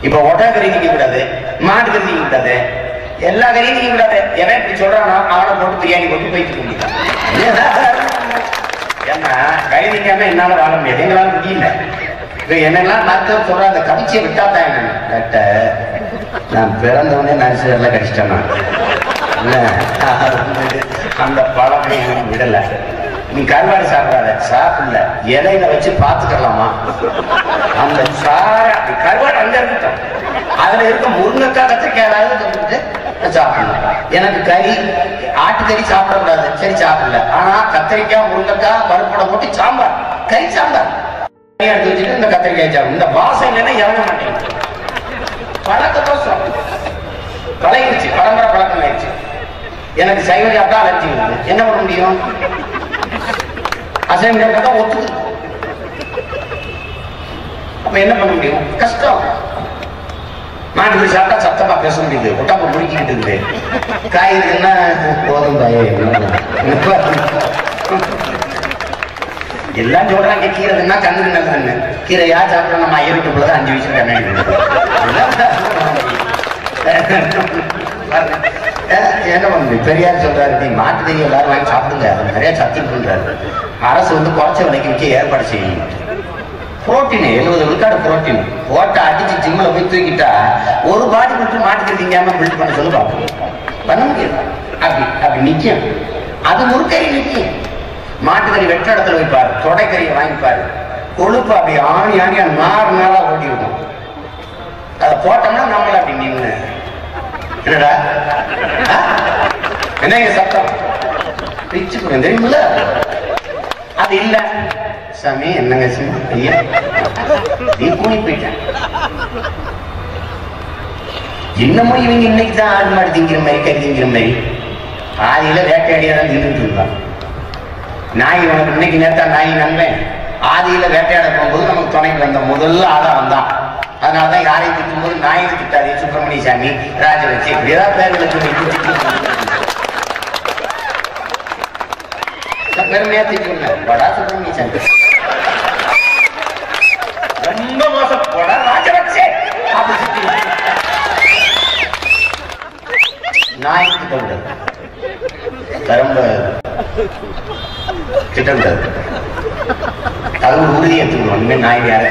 இப்ப ஒட்டா கறி திங்க கூடாது மாட்டு கறி திங்க கூடாது எல்லா கறியும் திங்க கூடாது எவன் இப்படி சொல்றானோ அவனை போட்டு பிரியாணி போட்டு போயிட்டு இருக்க முடியும் ஏன்னா கறி திங்காம என்னால வாழ முடியாது எங்களால முடியல இப்ப என்னெல்லாம் மருத்துவர் சொல்ற அந்த கடிச்சியை விட்டா தான் என்ன டாக்டர் நான் பிறந்தவனே நர்சரியில் கடிச்சிட்டேன் நான் இல்ல, அது வந்து அந்த பழமை எனக்கு விடல நீ கருவாடு சாப்பிடாத சாப்பிடல இலையில வச்சு பார்த்துக்கலாமா அந்த சார கருவாடு அங்க இருக்கட்டும் அதுல இருக்க முருங்கைக்காய் கத்திரிக்காய் ஏதாவது சொல்லிட்டு சாப்பிடலாம் எனக்கு கறி ஆட்டுக்கறி சாப்பிடக்கூடாது சரி சாப்பிடல ஆனா கத்திரிக்காய் முருங்கைக்காய் பருப்போட போட்டு சாம்பார் கறி சாம்பார் கறி எடுத்து வச்சுட்டு இந்த கத்திரிக்காய் சாப்பிடும் இந்த வாசம் இல்லைன்னா இறங்க மாட்டேங்குது பழக்க தோசம் பழகிடுச்சு பரம்பரை பழக்கம் ஆயிடுச்சு எனக்கு சைவ சாப்பிட்டா அலர்ஜி வருது என்ன பண்ண முடியும் அசைவம் சாப்பிட்டா ஒத்துக்குது அப்ப என்ன பண்ண முடியும் கஷ்டம் மாட்டு சாப்பிட்டா சத்தமா பேச முடியுது உடம்பு முடிக்கிட்டு இருக்குது காய்கறின்னா போதும் தாயே எல்லாம் சொல்றாங்க கீரைன்னா கண்ணுக்கு நல்லதுன்னு கீரை யார் சாப்பிட்டா நம்ம ஐயர் வீட்டுக்குள்ள தான் அஞ்சு வயசுல கண்ணாடி என்ன பண்ணுது பெரியார் சொல்றாரு நீ மாட்டு தெரிய எல்லாரும் வாங்கி சாப்பிடுங்க அது நிறைய சத்து இருக்குன்றாரு அரசு வந்து குறைச்ச விலைக்கு விற்க ஏற்பாடு செய்யும் புரோட்டீன் எழுபது விழுக்காடு புரோட்டீன் போட்டு அடிச்சு ஜிம்ல போய் தூக்கிட்டா ஒரு பாடி மட்டும் மாட்டுக்கு திங்காம பில்ட் பண்ண சொல்லி பார்ப்போம் பண்ண முடியாது அப்படி அப்படி நிக்கும் அது முறுக்கறி நிக்கும் மாட்டுக்கறி வெற்ற இடத்துல வைப்பாரு தொடைக்கறியை வாங்கிப்பாரு கொழுப்பு அப்படி ஆணி ஆணி அது நாறு நாளா ஓடி இருக்கும் அதை போட்டோம்னா நம்மள அப்படி நின்று என்னடா ஆ? என்னங்க சத்தம் பிச்சு கொடுங்க தெரியுமில்ல அது இல்ல சாமி என்னங்க சாமி ஐயா நீ கூணி போயிட்டேன் இன்னமும் இவங்க இன்னைக்கு தான் ஆடு மாடு திங்கிற மாதிரி கறி திங்கிற மாதிரி ஆதியில வேட்டையாடியா தான் தின்னுட்டு இருந்தான் நாய் உனக்கு இன்னைக்கு நேத்தா நாய் நம்பேன் ஆதியில வேட்டையாட போகும்போது நமக்கு துணைக்கு வந்த முதல்ல ஆளா வந்தான் அதனாலதான் யாரையும் திட்டும்போது நாயை திட்டாதே சுப்பிரமணிய சாமி ராஜலட்சி இப்படி ஏதாவது பேர்களை சொல்லி திட்டு நான் பெருமையா திட்டுவேன் படா சுப்பிரமணிய சாமி ரொம்ப மோசம் போடா ராஜலட்சே அப்படி திட்டுவேன் நாய் திட்டக்கூடாது கரும்ப திட்டக்கூடாது அது ஒரு உறுதி எடுத்துக்கணும் இனிமே நாய் யாரை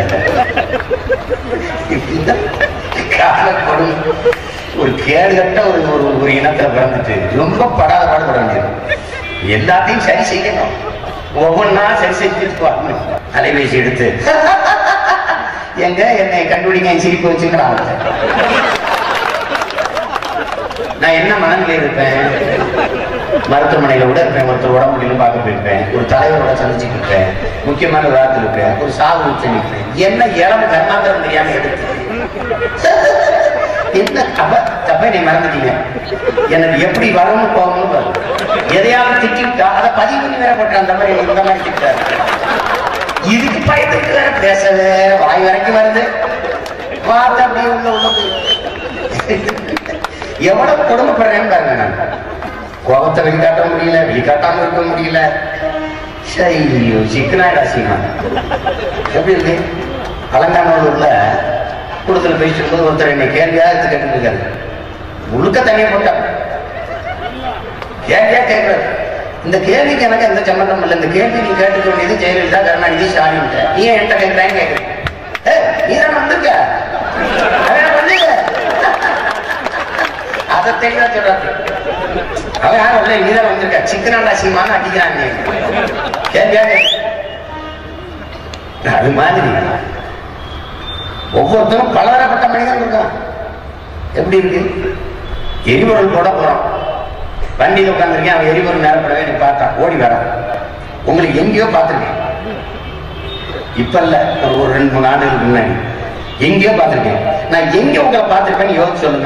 திட்டது காலப்படும் ஒரு கேடுகட்ட ஒரு ஒரு ஒரு இனத்துல பிறந்துட்டு ரொம்ப படாத பாடுபட வேண்டியது எல்லாத்தையும் சரி செய்யணும் ஒவ்வொன்றா சரி செஞ்சுட்டு வரணும் அலைபேசி எடுத்து எங்க என்னை கண்டுபிடிங்க என் சிரிப்பு வச்சுக்கிறாங்க நான் என்ன மனநிலை இருப்பேன் மருத்துவமனையில கூட இருப்பேன் ஒருத்தர் உடம்பு முடியல பார்க்க போயிருப்பேன் ஒரு தலைவரோட சந்திச்சுட்டு இருப்பேன் முக்கியமான விழாத்தில் இருப்பேன் ஒரு சாவு நிற்பேன் என்ன இளம் கர்நாடகம் தெரியாம எடுத்து என்ன தப்ப தப்ப நீ மறந்துட்டீங்க எனக்கு எப்படி வரணும் போகணும்னு பாரு எதையாவது திட்டிவிட்டா அதை பதிவு பண்ணி வேற போட்டு அந்த மாதிரி இந்த மாதிரி திட்டாரு இதுக்கு பயந்துட்டு வேற பேச வேற வாய் வரைக்கும் வருது பார்த்து அப்படியே உள்ள உள்ள போயிருக்கு. எவ்வளவு கொடுமைப்படுறேன்னு பாருங்க நான் கோபத்தை வெளிக்காட்ட முடியல வெளிக்காட்டாம இருக்க முடியல ஐயோ சிக்கனாடா சீமா எப்படி இருக்கு அலங்காநல்லூர்ல கூடத்துல பேசிட்டு இருக்கும்போது ஒருத்தர் என்னை கேள்வியா எடுத்து கேட்டு இருக்காரு முழுக்க தனியா போட்டாங்க கேள்வியா கேட்கறது இந்த கேள்விக்கு எனக்கு எந்த சம்மந்தம் இல்லை இந்த கேள்வி நீ கேட்டுக்க வேண்டியது ஜெயலலிதா கருணாநிதி ஸ்டாலின் நீ என்கிட்ட கேட்கிறான்னு கேட்கிறேன் ஏய், நீ தான் வந்திருக்க அதான் வந்தீங்க அதை தெளிவா சொல்றாரு அவன் யாரும் இல்லை நீதான் வந்திருக்க சிக்கனாண்டா சீமான்னு அடிக்கிறாங்க கேள்வியா கேட்க அது மாதிரி ஒவ்வொருத்தரும் பலதரப்பட்ட மனிதன் இருக்கான் எப்படி இருக்கு எரிபொருள் போட போறோம் வண்டியில் உட்காந்துருக்கேன் அவன் எரிபொருள் நேரப்படவே நீ பார்த்தான் ஓடி வரான் உங்களுக்கு எங்கேயோ பார்த்துருக்கேன் இப்ப இல்ல ஒரு ஒரு ரெண்டு மூணு ஆண்டுகளுக்கு முன்னாடி எங்கேயோ பார்த்திருக்கேன் நான் எங்க உங்களை பார்த்திருப்பேன்னு யோசிச்சு சொல்லுங்க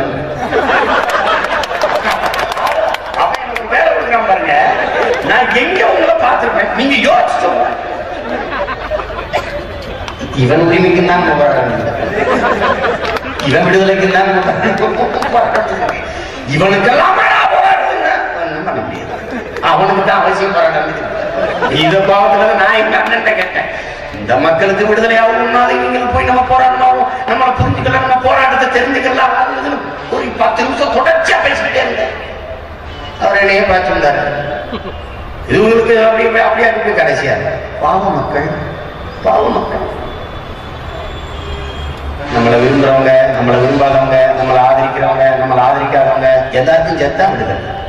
அவன் எனக்கு ஒரு வேலை கொடுக்குறான் பாருங்க நான் எங்க உங்களை பார்த்திருப்பேன் நீங்க யோசிச்சு சொல்லுங்க இவன் உரிமைக்கு தான் போராடுறாங்க இவன் விடுதலைக்கு தான் போராடுறாங்க. இவனுக்கெல்லாம் வேணா போராடுங்க ஒண்ணும் பண்ண முடியாது அவனுக்கு தான் அவசியம் போராட்டம் இந்த பாவத்துல தான் நான் எங்க அண்ணன் கேட்டேன் இந்த மக்களுக்கு விடுதலை ஆகணும்னா நீங்கள் போய் நம்ம போராடணும் நம்மளை புரிஞ்சுக்கலாம் நம்ம போராட்டத்தை தெரிஞ்சுக்கலாம் அது இதுன்னு ஒரு பத்து நிமிஷம் தொடர்ச்சியா பேசிக்கிட்டே இருந்தேன் அவர் என்னையே பார்த்துருந்தாரு இது உங்களுக்கு அப்படி அப்படியே இருக்கு கடைசியா பாவ மக்கள் பாவ மக்கள் நம்மளை விரும்புறவங்க நம்மளை விரும்பாதவங்க நம்மளை ஆதரிக்கிறவங்க நம்மளை ஆதரிக்காதவங்க எல்லாத்தையும் செத்தா விடுதலை